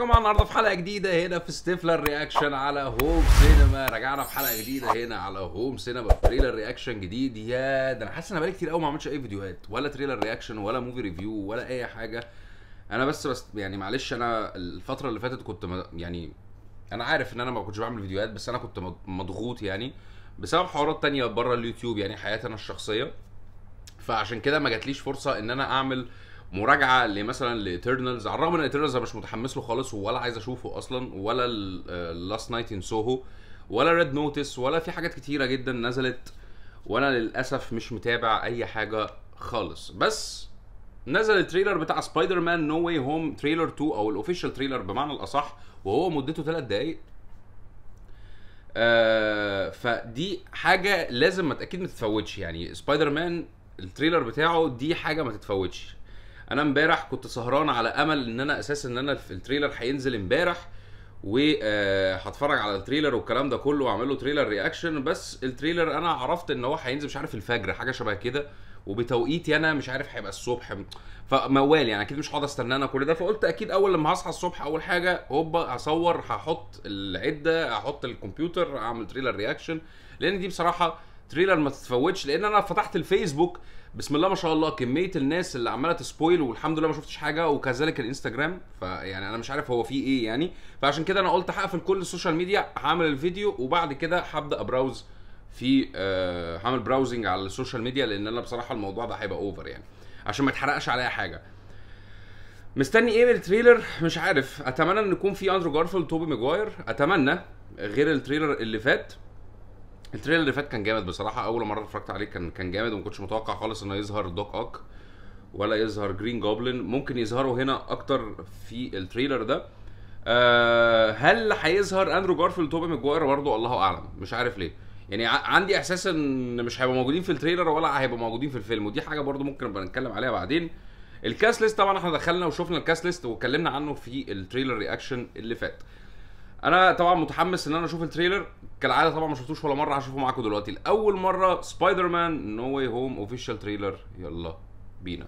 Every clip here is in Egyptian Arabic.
جماعه النهارده في حلقه جديده هنا في ستيفلر رياكشن على هوم سينما رجعنا في حلقه جديده هنا على هوم سينما في تريلر رياكشن جديد يا ده انا حاسس ان انا بقالي كتير قوي ما عملتش اي فيديوهات ولا تريلر رياكشن ولا موفي ريفيو ولا اي حاجه انا بس بس يعني معلش انا الفتره اللي فاتت كنت م- يعني انا عارف ان انا ما كنتش بعمل فيديوهات بس انا كنت مض- مضغوط يعني بسبب حوارات تانية بره اليوتيوب يعني حياتي انا الشخصيه فعشان كده ما جاتليش فرصه ان انا اعمل مراجعه لمثلا لإترنالز على الرغم ان إترنالز انا مش متحمس له خالص ولا عايز اشوفه اصلا ولا لاست نايت ان سوهو ولا ريد نوتس ولا في حاجات كتيره جدا نزلت وانا للاسف مش متابع اي حاجه خالص بس نزل التريلر بتاع سبايدر مان نو واي هوم تريلر 2 او الاوفيشال تريلر بمعنى الاصح وهو مدته 3 دقايق آه فدي حاجه لازم ما اكيد ما تتفوتش يعني سبايدر مان التريلر بتاعه دي حاجه ما تتفوتش انا امبارح كنت سهران على امل ان انا اساسا ان انا في التريلر هينزل امبارح وهتفرج على التريلر والكلام ده كله واعمل له تريلر رياكشن بس التريلر انا عرفت ان هو هينزل مش عارف الفجر حاجه شبه كده وبتوقيتي انا مش عارف هيبقى الصبح فموال يعني اكيد مش هقعد استنى انا كل ده فقلت اكيد اول لما هصحى الصبح اول حاجه هوبا هصور هحط العده هحط الكمبيوتر اعمل تريلر رياكشن لان دي بصراحه تريلر ما تتفوتش لان انا فتحت الفيسبوك بسم الله ما شاء الله كميه الناس اللي عماله تسبويل والحمد لله ما شفتش حاجه وكذلك الانستجرام فيعني انا مش عارف هو فيه ايه يعني فعشان كده انا قلت هقفل كل السوشيال ميديا هعمل الفيديو وبعد كده هبدا ابراوز في آه، هعمل براوزنج على السوشيال ميديا لان انا بصراحه الموضوع ده هيبقى اوفر يعني عشان ما يتحرقش عليا حاجه مستني ايه من التريلر مش عارف اتمنى ان يكون في اندرو جارفيلد توبي ماجواير اتمنى غير التريلر اللي فات التريلر اللي فات كان جامد بصراحه اول مره اتفرجت عليه كان كان جامد وما كنتش متوقع خالص انه يظهر دوك اوك ولا يظهر جرين جوبلin ممكن يظهروا هنا اكتر في التريلر ده أه هل هيظهر اندرو جارفيلد توبي ماجواير برضه الله اعلم مش عارف ليه يعني ع- عندي احساس ان مش هيبقوا موجودين في التريلر ولا هيبقوا موجودين في الفيلم ودي حاجه برضه ممكن نبقى نتكلم عليها بعدين الكاس ليست طبعا احنا دخلنا وشفنا الكاس ليست واتكلمنا عنه في التريلر رياكشن اللي فات انا طبعا متحمس ان انا اشوف التريلر كالعاده طبعا ما شفتوش ولا مره هشوفه معاكم دلوقتي لاول مره سبايدر مان نو واي هوم اوفيشال تريلر يلا بينا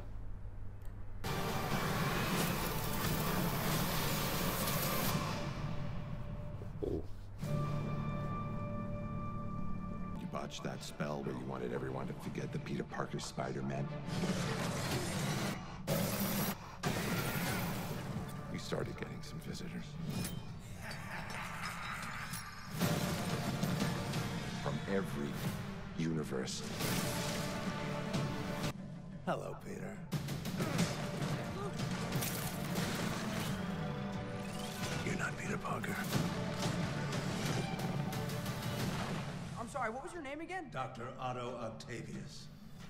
أوه. You botched that spell where you wanted everyone to forget the Peter Parker Spider-Man. We started getting some visitors. From every universe. Hello, Peter. You're not Peter Parker. I'm sorry, what was your name again? Dr. Otto Octavius.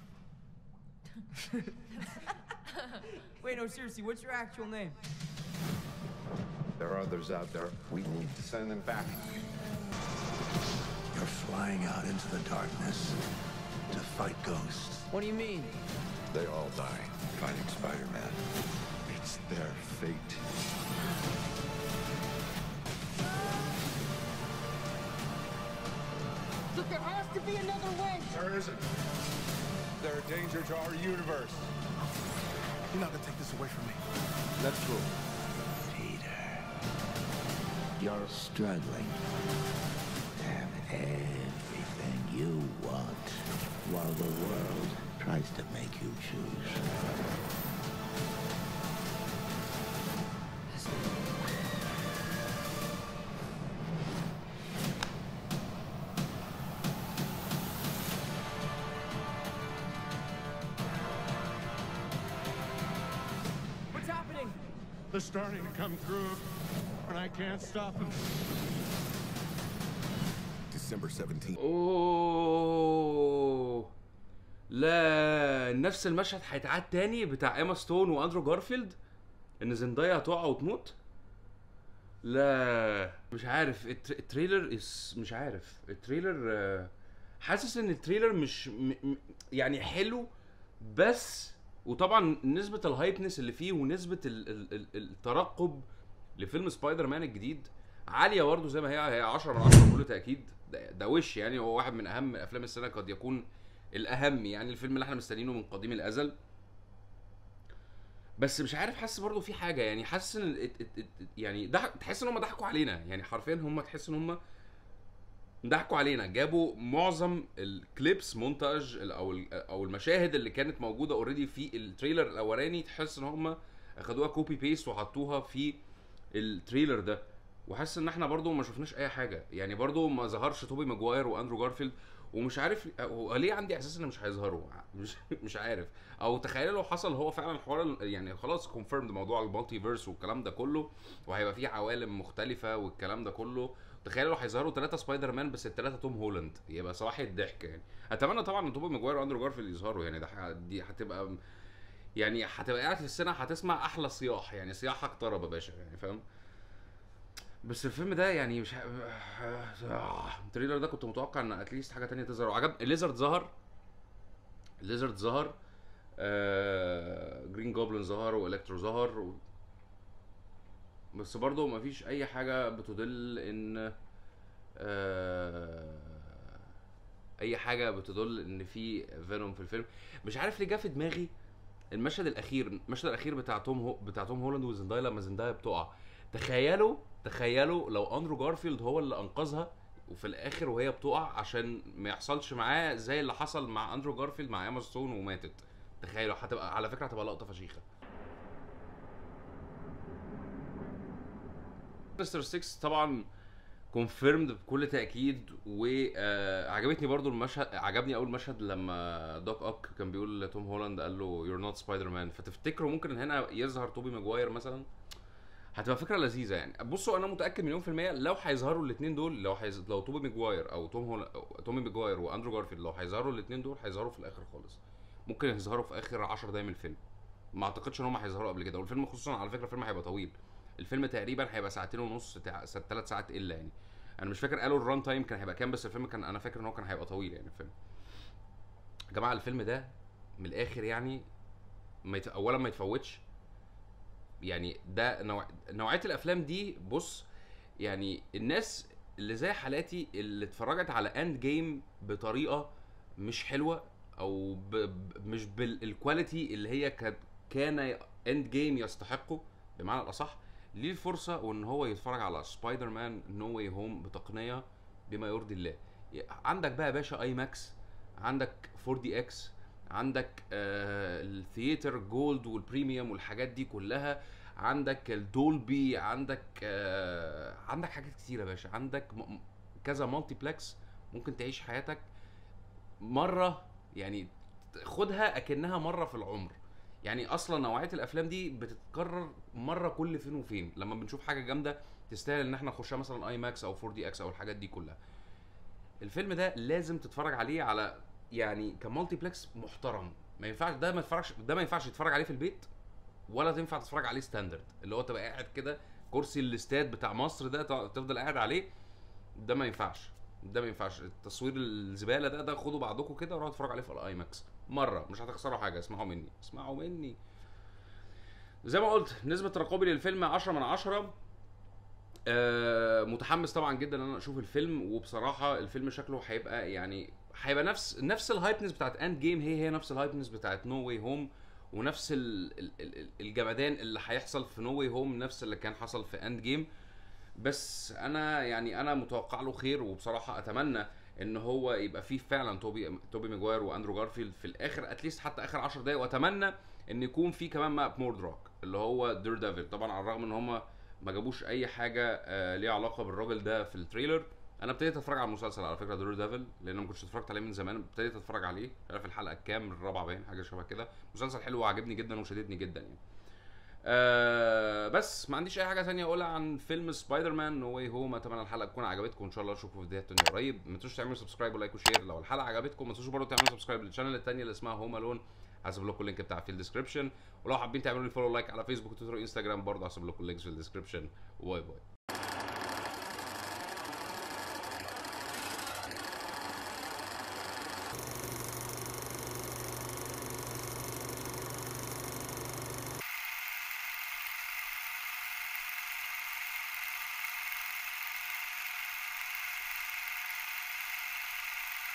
Wait, no, seriously, what's your actual name? There are others out there. We need to send them back. You're flying out into the darkness to fight ghosts. What do you mean? They all die fighting Spider-Man. It's their fate. Look, there has to be another way. There isn't. They're a danger to our universe. You're not gonna take this away from me. That's true. Peter. You're struggling to have everything you want while the world tries to make you choose. What's happening? They're starting to come through, and I can't stop them. December 17th. اوه لا نفس المشهد هيتعاد تاني بتاع ايما ستون واندرو جارفيلد ان زندايا هتقع وتموت لا مش عارف التر- التريلر اس مش عارف التريلر آه، حاسس ان التريلر مش م... م- يعني حلو بس وطبعا نسبة الهايبنس اللي فيه ونسبة ال... ال... ال- الترقب لفيلم سبايدر مان الجديد عالية برضه زي ما هي هي 10 من 10 بكل تأكيد ده, ده وش يعني هو واحد من أهم أفلام السنة قد يكون الأهم يعني الفيلم اللي احنا مستنيينه من قديم الأزل بس مش عارف حاسس برضه في حاجه يعني حاسس ان ات- ات- ات- يعني ضحك تحس ان هم ضحكوا علينا يعني حرفيا هم تحس ان هم ضحكوا علينا جابوا معظم الكليبس مونتاج ال- او ال- او المشاهد اللي كانت موجوده اوريدي في التريلر الاولاني تحس ان هم اخدوها كوبي بيست وحطوها في التريلر ده وحاسس ان احنا برضو ما شفناش اي حاجه يعني برضو ما ظهرش توبي ماجواير واندرو جارفيلد ومش عارف هو ليه عندي احساس ان مش هيظهروا مش مش عارف او تخيل لو حصل هو فعلا حوار ال- يعني خلاص كونفيرمد موضوع المالتي فيرس والكلام ده كله وهيبقى فيه عوالم مختلفه والكلام ده كله تخيل لو هيظهروا ثلاثه سبايدر مان بس الثلاثه توم هولاند يبقى صباحي الضحك يعني اتمنى طبعا ان توبي ماجواير واندرو جارفيلد يظهروا يعني ده ح- دي هتبقى يعني هتبقى قاعد في السينما هتسمع احلى صياح يعني صياحك طرب يا باشا يعني فاهم بس الفيلم ده يعني مش ه- التريلر ده كنت متوقع ان اتليست حاجه تانية تظهر وعجب الليزرد ظهر الليزرد ظهر آه... جرين جوبلin ظهر والكترو ظهر و... بس برضه مفيش اي حاجه بتدل ان آه... اي حاجه بتدل ان في فينوم في الفيلم مش عارف ليه جه في دماغي المشهد الاخير المشهد الاخير بتاع توم هو... بتاع توم هولاند وزندايا لما زندايا بتقع تخيلوا تخيلوا لو اندرو جارفيلد هو اللي انقذها وفي الاخر وهي بتقع عشان ما يحصلش معاه زي اللي حصل مع اندرو جارفيلد مع ايما ستون وماتت تخيلوا هتبقى على فكره هتبقى لقطه فشيخه مستر 6 طبعا كونفيرمد بكل تاكيد وعجبتني برضو المشهد عجبني اول مشهد لما دوك اوك كان بيقول لتوم هولاند قال له يور نوت سبايدر مان فتفتكروا ممكن ان هنا يظهر توبي ماجواير مثلا هتبقى فكره لذيذه يعني بصوا انا متاكد مليون في الميه لو هيظهروا الاثنين دول لو حيز... لو توبي ماجواير او توم هولا... أو تومي ماجواير واندرو جارفيلد لو هيظهروا الاثنين دول هيظهروا في الاخر خالص ممكن يظهروا في اخر 10 دقايق من الفيلم ما اعتقدش ان هم هيظهروا قبل كده والفيلم خصوصا على فكره الفيلم هيبقى طويل الفيلم تقريبا هيبقى ساعتين ونص تع... ثلاث ساعات الا يعني انا مش فاكر قالوا الران تايم كان هيبقى كام بس الفيلم كان انا فاكر ان هو كان هيبقى طويل يعني الفيلم يا جماعه الفيلم ده من الاخر يعني ما يت... اولا ما يتفوتش يعني ده نوع... نوعيه الافلام دي بص يعني الناس اللي زي حالاتي اللي اتفرجت على اند جيم بطريقه مش حلوه او ب... ب... مش بالكواليتي اللي هي كانت كان اند جيم يستحقه بمعنى الاصح ليه الفرصه وان هو يتفرج على سبايدر مان نو واي هوم بتقنيه بما يرضي الله عندك بقى يا باشا اي ماكس عندك 4 دي اكس عندك آه الثياتر جولد والبريميوم والحاجات دي كلها عندك الدولبي عندك آه عندك حاجات كتير يا باشا عندك م- م- كذا مالتي بلكس ممكن تعيش حياتك مره يعني خدها اكنها مره في العمر يعني اصلا نوعيه الافلام دي بتتكرر مره كل فين وفين لما بنشوف حاجه جامده تستاهل ان احنا نخشها مثلا اي ماكس او 4 دي اكس او الحاجات دي كلها الفيلم ده لازم تتفرج عليه على يعني كمالتي بلكس محترم ما ينفعش ده ما يتفرجش ده ما ينفعش تتفرج عليه في البيت ولا تنفع تتفرج عليه ستاندرد اللي هو تبقى قاعد كده كرسي الاستاد بتاع مصر ده تق- تفضل قاعد عليه ده ما ينفعش ده ما ينفعش التصوير الزباله ده ده خدوا بعضكم كده وروحوا اتفرجوا عليه في الاي ماكس مره مش هتخسروا حاجه اسمعوا مني اسمعوا مني زي ما قلت نسبه ترقبي للفيلم 10 من 10 آه متحمس طبعا جدا ان انا اشوف الفيلم وبصراحه الفيلم شكله هيبقى يعني هيبقى نفس نفس الهايبنس بتاعت اند جيم هي هي نفس الهايبنس بتاعت نو واي هوم ونفس ال- ال- ال- الجمدان اللي هيحصل في نو واي هوم نفس اللي كان حصل في اند جيم بس انا يعني انا متوقع له خير وبصراحه اتمنى ان هو يبقى فيه فعلا توبي توبي ماجواير واندرو جارفيلد في الاخر اتليست حتى اخر 10 دقايق واتمنى ان يكون في كمان ماب موردروك اللي هو دير ديفل طبعا على الرغم ان هم ما جابوش اي حاجه آه ليها علاقه بالراجل ده في التريلر انا ابتديت اتفرج على المسلسل على فكره دير ديفل لان أنا ما كنتش اتفرجت عليه من زمان ابتديت اتفرج عليه مش عارف الحلقه الكام الرابعه باين حاجه شبه كده مسلسل حلو وعجبني جدا وشددني جدا يعني آه بس ما عنديش اي حاجه تانية اقولها عن فيلم سبايدر مان نو واي هوم اتمنى الحلقه تكون عجبتكم ان شاء الله اشوفكم في فيديوهات تانية قريب ما تنسوش تعملوا سبسكرايب ولايك وشير لو الحلقه عجبتكم ما تنسوش برضه تعملوا سبسكرايب للشانل التانية اللي اسمها هوم الون هسيب لكم اللينك بتاعها في الديسكربشن ولو حابين تعملوا لي فولو لايك على فيسبوك وتويتر وانستجرام برضه هسيب لكم اللينكس في الديسكربشن وباي باي